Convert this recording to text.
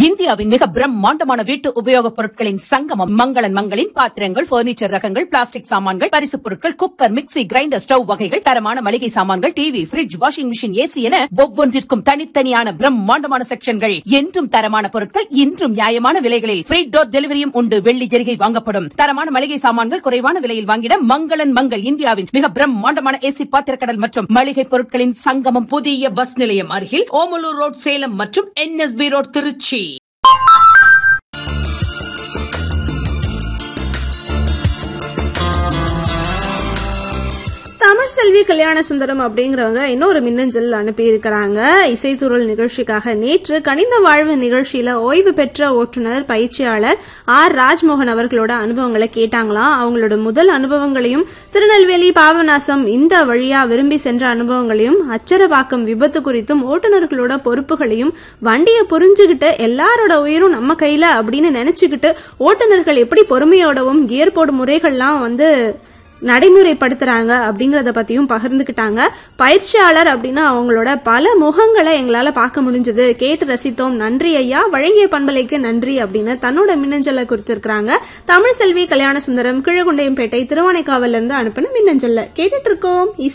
இந்தியாவின் மிக பிரம்மாண்டமான வீட்டு உபயோகப் பொருட்களின் சங்கமம் மங்களன் மங்களின் பாத்திரங்கள் பர்னிச்சர் ரகங்கள் பிளாஸ்டிக் சாமான்கள் பரிசுப் பொருட்கள் குக்கர் மிக்ஸி கிரைண்டர் ஸ்டவ் வகைகள் தரமான மளிகை சாமான்கள் TV fridge washing machine AC என ஒவ்வொன்றிற்கும் தனித்தனியான பிரம்மாண்டமான செக்ஷன்கள் என்றும் தரமான பொருட்கள் இன்றும் நியாயமான விலைகளில் ஃப்ரீ டோர் டெலிவரியும் உண்டு வெள்ளி ஜெரிகை வாங்கப்படும் தரமான மளிகை சாமான்கள் குறைவான விலையில் வாங்கிட மங்களன் மங்கள் இந்தியாவின் மிக பிரம்மாண்டமான ஏசி பாத்திரக்கடல் மற்றும் மளிகை பொருட்களின் சங்கமம் புதிய பஸ் நிலையம் அருகில் ஓமலூர் ரோட் சேலம் மற்றும் என்எஸ்பி ரோட் திருச்சி தமிழ் செல்வி கல்யாண சுந்தரம் அப்படிங்கிறவங்க இன்னொரு மின்னஞ்சல் அனுப்பியிருக்கிறாங்க இசைத்துறல் நிகழ்ச்சிக்காக நேற்று கனிந்த வாழ்வு நிகழ்ச்சியில ஓய்வு பெற்ற ஓட்டுநர் பயிற்சியாளர் ஆர் ராஜ்மோகன் அவர்களோட அனுபவங்களை கேட்டாங்களாம் அவங்களோட முதல் அனுபவங்களையும் திருநெல்வேலி பாபநாசம் இந்த வழியா விரும்பி சென்ற அனுபவங்களையும் அச்சரபாக்கம் விபத்து குறித்தும் ஓட்டுநர்களோட பொறுப்புகளையும் வண்டியை புரிஞ்சுக்கிட்டு எல்லாரோட உயிரும் நம்ம கையில அப்படின்னு நினைச்சுக்கிட்டு ஓட்டுநர்கள் எப்படி பொறுமையோடவும் கியர் போடும் முறைகள்லாம் வந்து நடைமுறைப்படுத்துறாங்க அப்படிங்கறத பத்தியும் பகிர்ந்துக்கிட்டாங்க பயிற்சியாளர் அப்படின்னா அவங்களோட பல முகங்களை எங்களால பார்க்க முடிஞ்சது கேட்டு ரசித்தோம் நன்றி ஐயா வழங்கிய பண்பலைக்கு நன்றி அப்படின்னு தன்னோட மின்னஞ்சலை குறிச்சிருக்கிறாங்க தமிழ் செல்வி கல்யாண சுந்தரம் கிழகுண்டையம்பேட்டை திருவானைக்காவல்ல இருந்து அனுப்பின மின்னஞ்சல்ல கேட்டுட்டு இருக்கோம்